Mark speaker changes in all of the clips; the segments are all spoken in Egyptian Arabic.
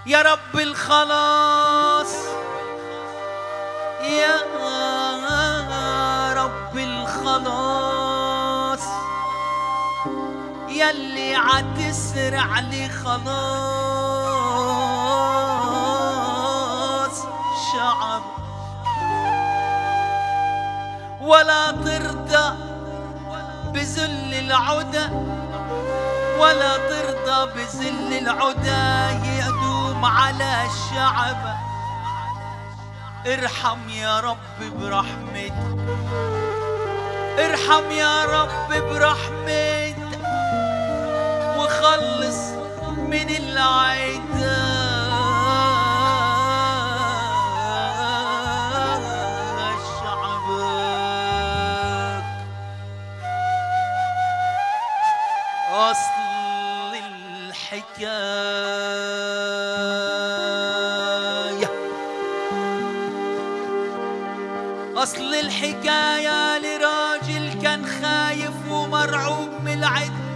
Speaker 1: يا رب الخلاص يا رب الخلاص يلي عتسرع لي خلاص شعب ولا ترضى بذل العدا ولا ترضى بذل العدا يدوم على الشعب ارحم يا رب برحمتك ارحم يا رب برحمتك وخلص من العدا شعبك أصل الحكاية أصل الحكاية لراجل كان خايف ومرعوب من العد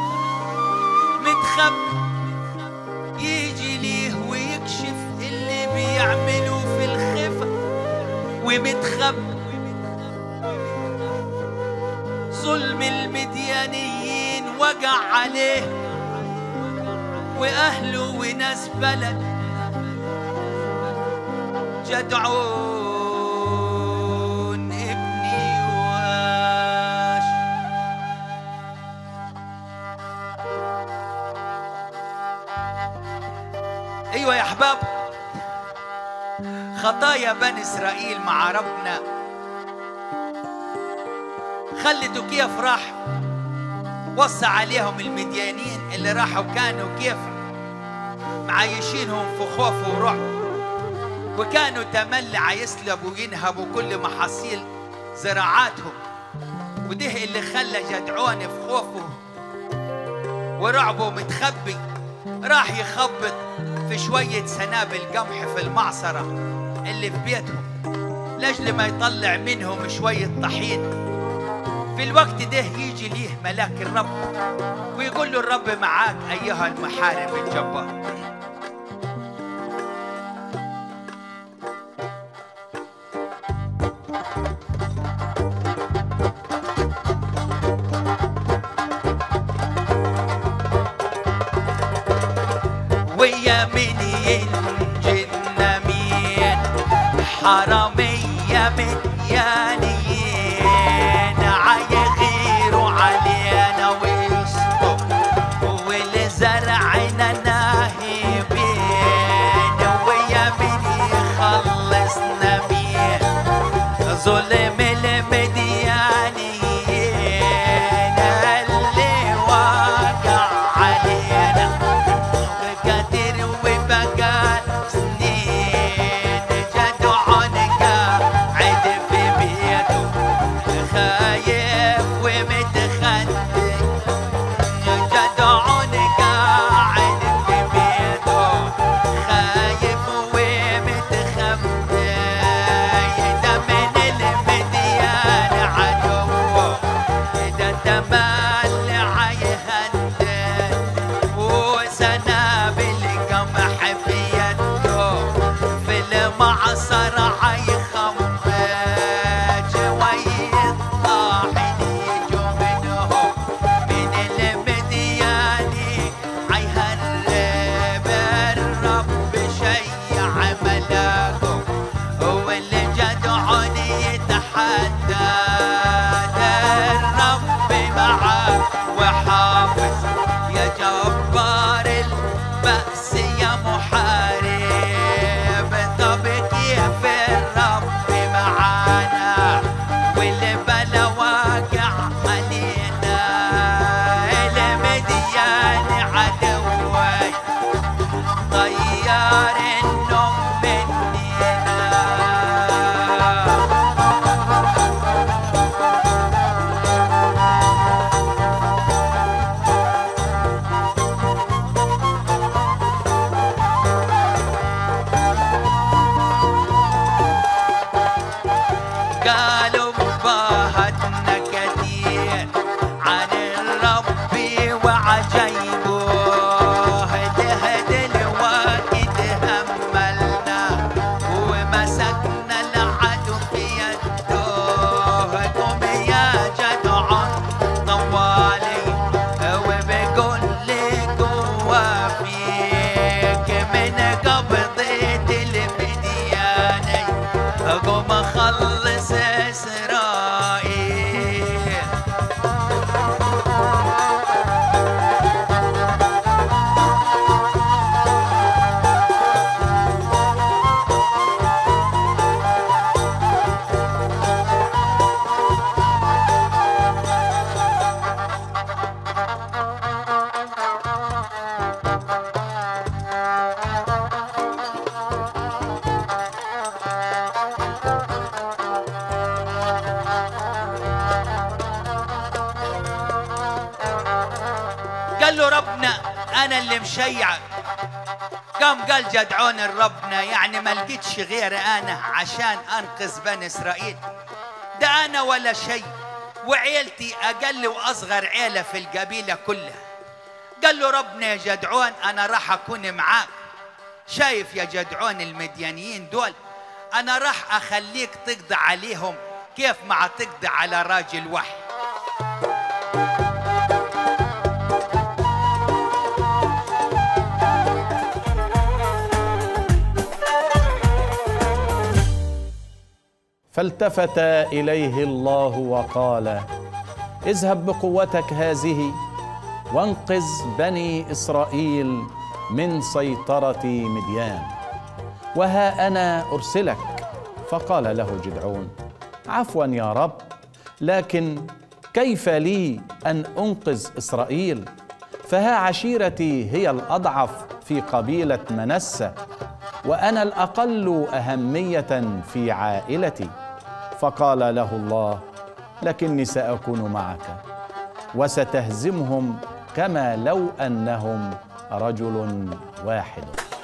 Speaker 1: متخب يجي ليه ويكشف اللي بيعمله في الخفا ومتخب ظلم المديانيين وجع عليه وأهله وناس بلد جدعون ابني واش ايوه يا احباب خطايا بني اسرائيل مع ربنا خلته كيف راح وصى عليهم المديانين اللي راحوا كانوا كيف معايشينهم في خوف ورعب وكانوا تملع يسلبوا وينهبوا كل محاصيل زراعاتهم وده اللي خلى جدعون في خوفه ورعبه متخبي راح يخبط في شوية سنابل قمح في المعصرة اللي في بيتهم لأجل ما يطلع منهم شوية طحين في الوقت ده يجي ليه ملاك الرب ويقول له الرب معاك أيها المحارب الجبار ويا من ينجلنا مين حرامية مديانيين عيغيروا علينا ويسطوا واللي زرعنا ناهبين ويا من يخلصنا مين ظلم المديانيين اللي واقع علينا قدر وبقى سنين جدعون قاعد في بيته خايف ومتخندق جدعون قاعد في بيته خايف ومتخبي ده من المديان عدوه ده تملي عيهندل وسنابل قمح في يده في المعصر عيخمج ويطاحن يجوا منه من المدياني عيهرب الرب شيع ملاكه واللي جدعون يتحدى الرب معاه وحافظ يا جبار البأس يا محارب طب كيف الرب معانا واللي بلا واقع علينا المديان عدوي طيار النوم مننا قالوا باهتنا كثير عن الرب وعجيبه لهد الوقت قوم يا جدعان طوالي وبقول لك وفيك من قبضة المدياني قوم خلص إسرائيل قال له ربنا انا اللي مشيعك قام قال جدعون ربنا يعني ما لقيتش غير انا عشان انقذ بني اسرائيل ده انا ولا شيء وعيلتي اقل واصغر عيله في القبيله كلها قال له ربنا يا جدعون انا راح اكون معاك شايف يا جدعون المديانيين دول انا راح اخليك تقضي عليهم كيف ما تقضي على راجل واحد
Speaker 2: فالتفت اليه الله وقال اذهب بقوتك هذه وانقذ بني اسرائيل من سيطره مديان وها انا ارسلك فقال له جدعون عفوا يا رب لكن كيف لي ان انقذ اسرائيل فها عشيرتي هي الاضعف في قبيله منسى وانا الاقل اهميه في عائلتي فقال له الله لكني ساكون معك وستهزمهم كما لو انهم رجل واحد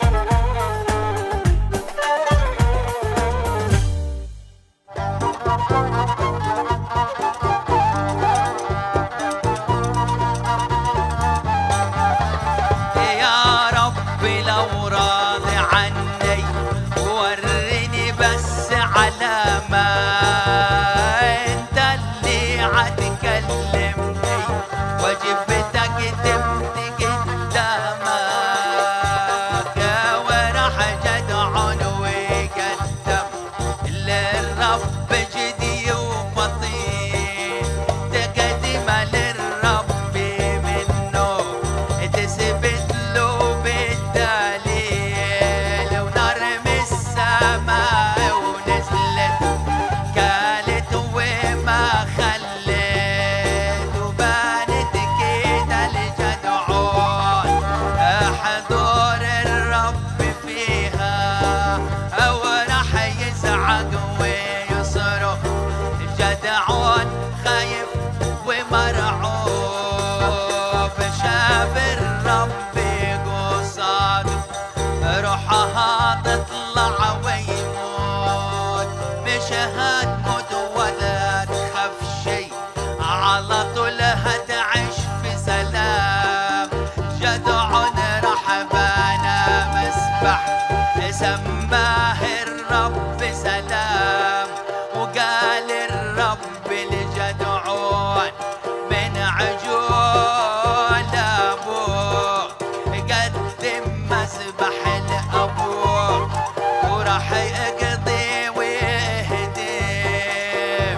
Speaker 1: يا رب لو راضي عني وريني بس علامة انت اللي هتكلمني وجبتك تمت قدامك وراح جدعون وقدم للرب جدي وفطين تقدم للرب منه تثبت له بالدليل ونار من السماء ونزلت كالت وما خلت وبانت كده الجدعون حضور الرب فيها أو راح يزعق ويصرخ جدعون خايف ومرعوب شاف الرب قصاده روحها تطلع ويموت مش هتموت ولا تخاف شي على طول هتعيش في سلام جدعون راح بنا مسبح سماه الرب سلام وقال الرب لجدعون من عجول ابوه قدم مسبح لابوه وراح يقضي ويهدم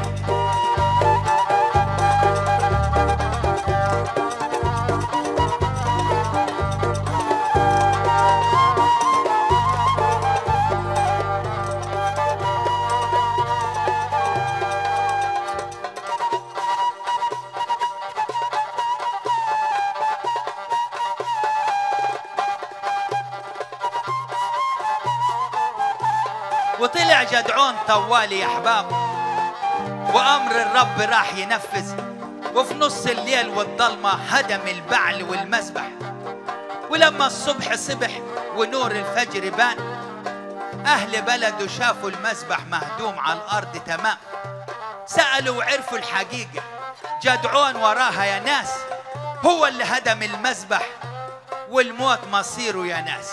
Speaker 1: وطلع جدعون طوالي يا احباب وامر الرب راح ينفذ وفي نص الليل والضلمه هدم البعل والمسبح ولما الصبح صبح ونور الفجر بان اهل بلده شافوا المسبح مهدوم على الارض تمام سالوا وعرفوا الحقيقه جدعون وراها يا ناس هو اللي هدم المسبح والموت مصيره يا ناس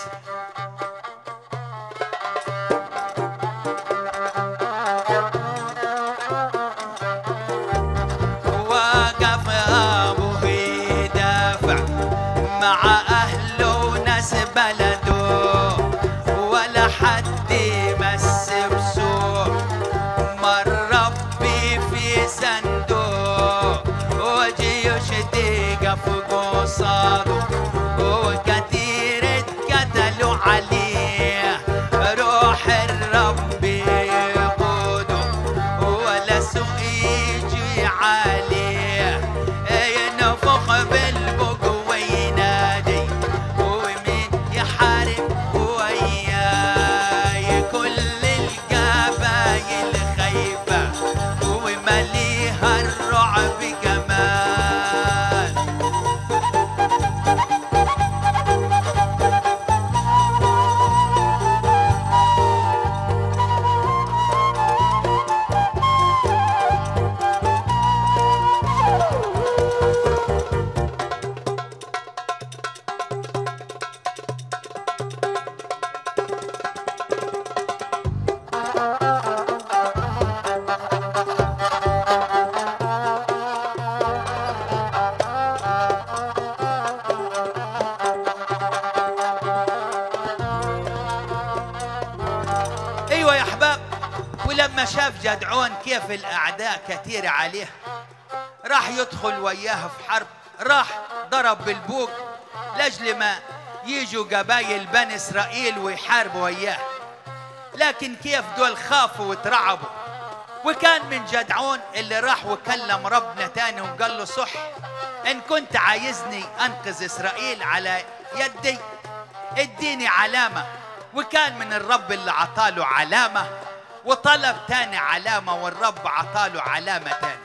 Speaker 1: شاف جدعون كيف الأعداء كتير عليه راح يدخل وياها في حرب راح ضرب بالبوق لاجل ما يجوا قبايل بني إسرائيل ويحاربوا وياه لكن كيف دول خافوا وترعبوا وكان من جدعون اللي راح وكلم ربنا تاني وقال له صح إن كنت عايزني أنقذ إسرائيل على يدي اديني علامة وكان من الرب اللي عطاله علامة وطلب تاني علامة والرب عطاله علامة تاني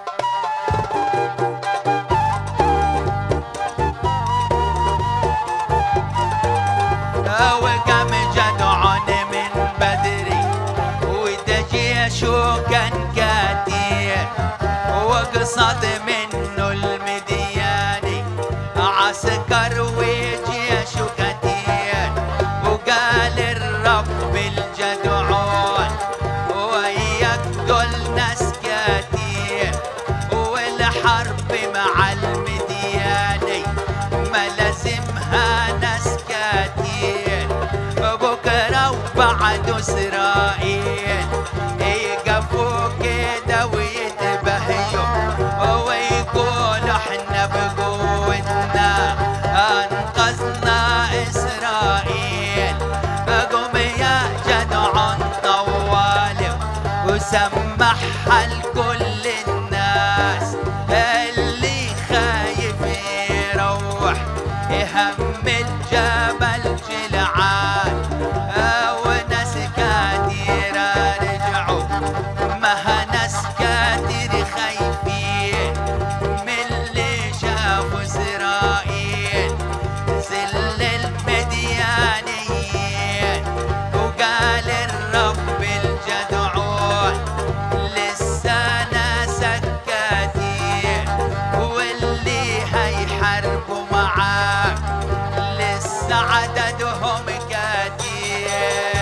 Speaker 1: وقام جدعون من بدري وده جيشه كان كتير وقصد منه المدياني عسكر وجيشه كتير وقال الرب الجدعون وياك دول ناس كتير والحرب مع المدياني ما لازمها ناس كتير بكرة وبعد إسرائيل يقفوا كده ويتبهيوا ويقولوا احنا بقوتنا أنقذنا إسرائيل قوم يا جدعان طوالي وسمحها لكل الناس اللي خايف يروح يهم الجبل جلعان وناس كتير رجعوا ما ناس كتير خايفين من اللي شافوا إسرائيل زل المديانيين وقال الرب الجدعون لسه ناسك كتير واللي هيحاربوا معاك لسه عددهم كتير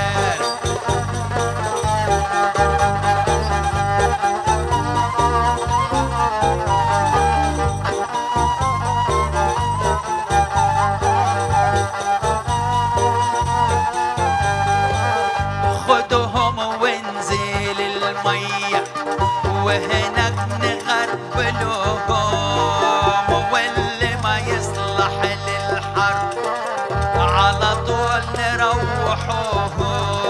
Speaker 1: خدهم وانزل المية وهناك نغربلهم واللي ما يصلح للحرب على طول نروحوه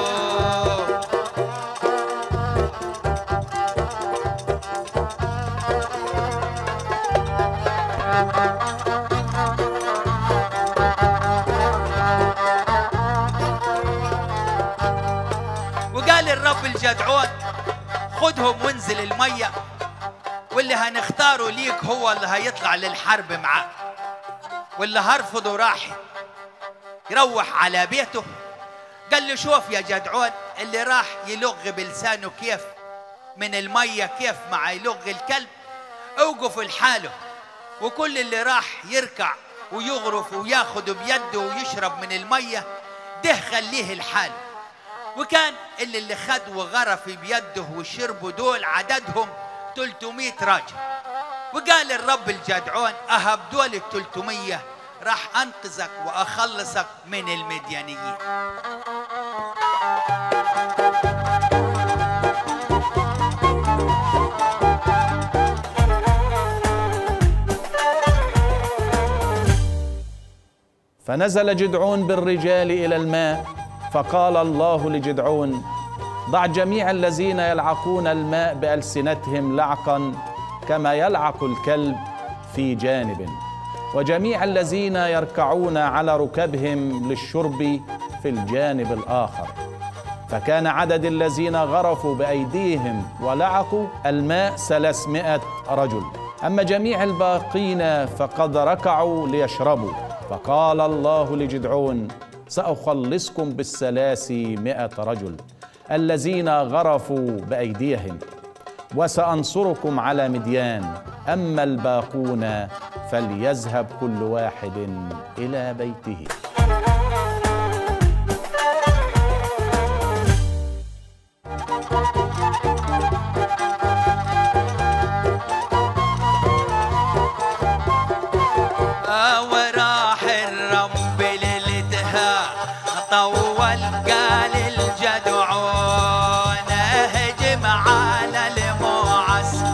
Speaker 1: وقال الرب الجدعون خدهم وانزل المية واللي هنختاره ليك هو اللي هيطلع للحرب معاك واللي هرفضه راح يروح على بيته قال له شوف يا جدعون اللي راح يلغ بلسانه كيف من المية كيف مع يلغ الكلب اوقف لحاله وكل اللي راح يركع ويغرف وياخد بيده ويشرب من المية ده خليه لحاله وكان اللي اللي خد وغرف بيده وشربوا دول عددهم 300 راجل وقال الرب الجدعون أهب دول ال 300 راح أنقذك وأخلصك من المديانيين
Speaker 2: فنزل جدعون بالرجال الى الماء فقال الله لجدعون ضع جميع الذين يلعقون الماء بالسنتهم لعقا كما يلعق الكلب في جانب وجميع الذين يركعون على ركبهم للشرب في الجانب الاخر فكان عدد الذين غرفوا بايديهم ولعقوا الماء ثلاثمائه رجل اما جميع الباقين فقد ركعوا ليشربوا فقال الله لجدعون سأخلصكم بالثلاثمائة رجل الذين غرفوا بأيديهم وسأنصركم على مديان أما الباقون فليذهب كل واحد إلى بيته
Speaker 1: وراح الرب ليلتها طول قال الجدعون هجم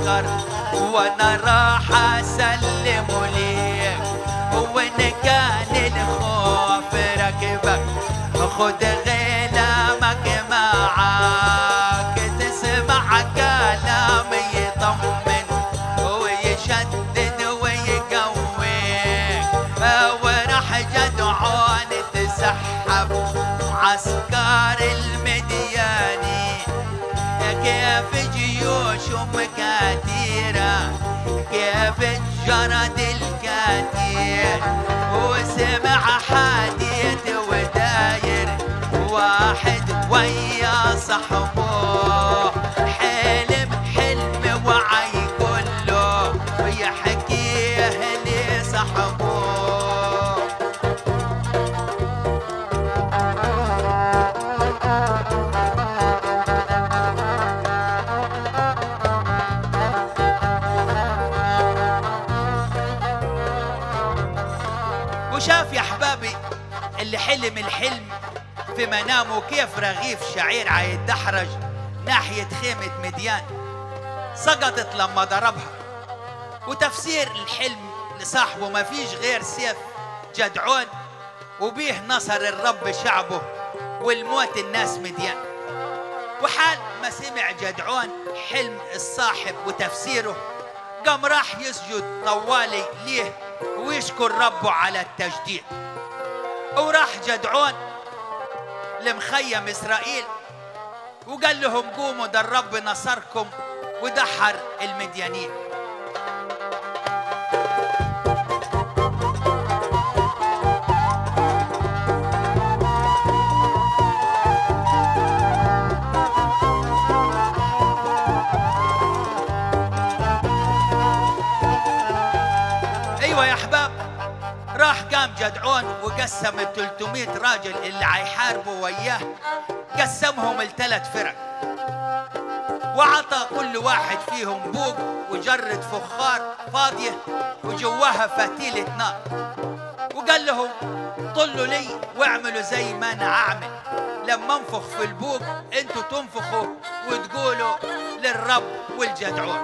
Speaker 1: معسكر وانا راح اسلم ليك وان كان الخوف ركبك خد غلامك معاك تسمع كلام يطمن ويشدد ويقويك وراح جدعون تسحب عسكر المدياني كيف جيوشهم كثيرة كيف الجرد الكثير وسمع حديث وداير واحد ويا صحبه حلم حلم وعي كله ويحكيه لصحبه وشاف يا احبابي اللي حلم الحلم في منامه كيف رغيف شعير عيتدحرج ناحية خيمة مديان سقطت لما ضربها وتفسير الحلم لصاحبه ما فيش غير سيف جدعون وبيه نصر الرب شعبه والموت الناس مديان وحال ما سمع جدعون حلم الصاحب وتفسيره قام راح يسجد طوالي ليه ويشكر ربه على التجديد وراح جدعون لمخيم إسرائيل وقال لهم قوموا ده الرب نصركم ودحر المديانين ايوه يا احباب راح قام جدعون وقسم ال 300 راجل اللي حيحاربوا وياه قسمهم لثلاث فرق وعطى كل واحد فيهم بوق وجرة فخار فاضية وجواها فتيلة نار وقال لهم طلوا لي واعملوا زي ما انا اعمل لما انفخ في البوق انتوا تنفخوا وتقولوا للرب والجدعون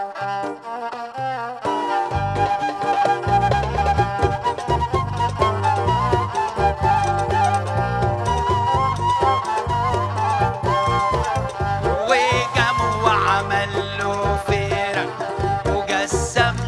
Speaker 1: وقام وعمل له فرق وقسم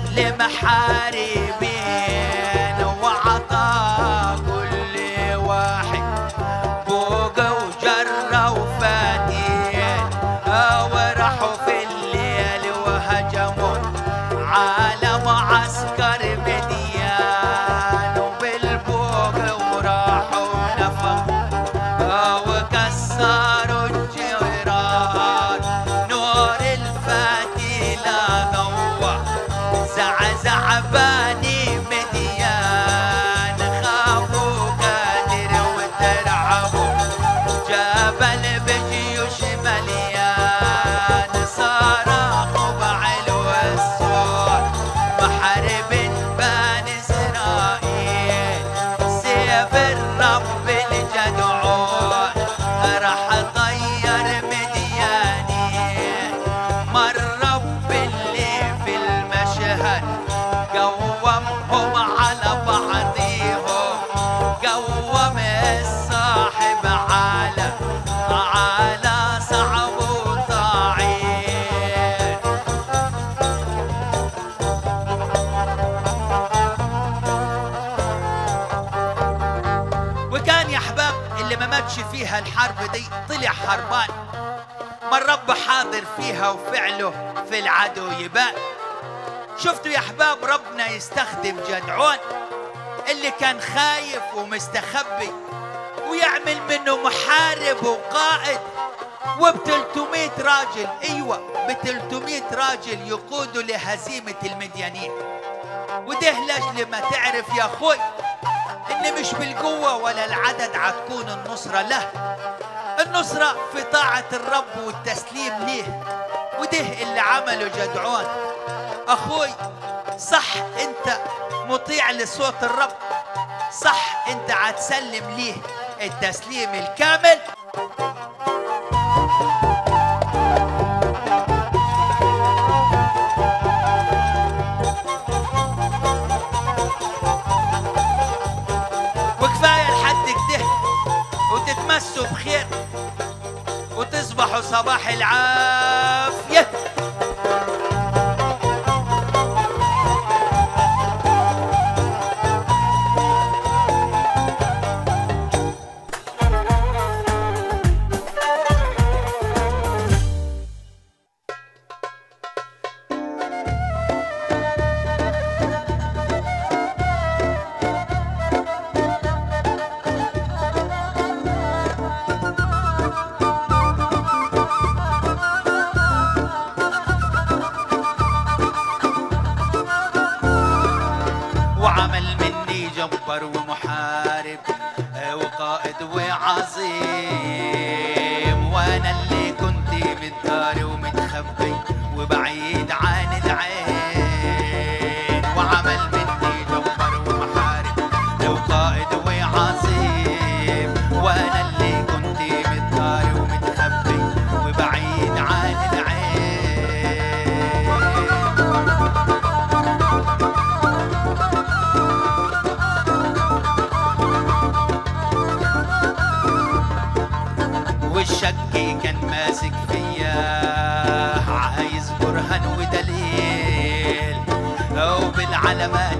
Speaker 1: لمحاربين وعطى كل واحد بوق وجرة وفتيل وراحوا في الليل وهجموا على معسكر مديان وبالبوق وراحوا نفخوا وكسروا الجيران نور الفتيلة ضوى زعزع بني مديان خافوا قادر وترعبوا جبل بجيوش مليان صرخوا بعلو السور محارب بني اسرائيل سيف الرب الجدعون راح طير مدياني ما الرب اللي في المشهد قومهم على بعضيهم قوم الصاحب على على صعب وطاعين وكان يا احباب اللي ما ماتش فيها الحرب دي طلع هربان ما الرب حاضر فيها وفعله في العدو يبان شفتوا يا احباب ربنا يستخدم جدعون اللي كان خايف ومستخبي ويعمل منه محارب وقائد وب 300 راجل ايوه ب 300 راجل يقودوا لهزيمه المديانين وده لاجل ما تعرف يا اخوي ان مش بالقوه ولا العدد عتكون النصره له النصره في طاعه الرب والتسليم ليه وده اللي عمله جدعون اخوي صح انت مطيع لصوت الرب صح انت هتسلم ليه التسليم الكامل صباح العافية وعمل مني جبار ومحارب آه، وقائد وعظيم وانا اللي كنت متداري ومتخبي وبعيد عن العين وعمل مني جبار ومحارب آه، وقائد وعظيم وانا اللي كنت متداري ومتخبي وبعيد عن العين والشك كان ماسك فيا عايز برهان ودليل او بالعلامات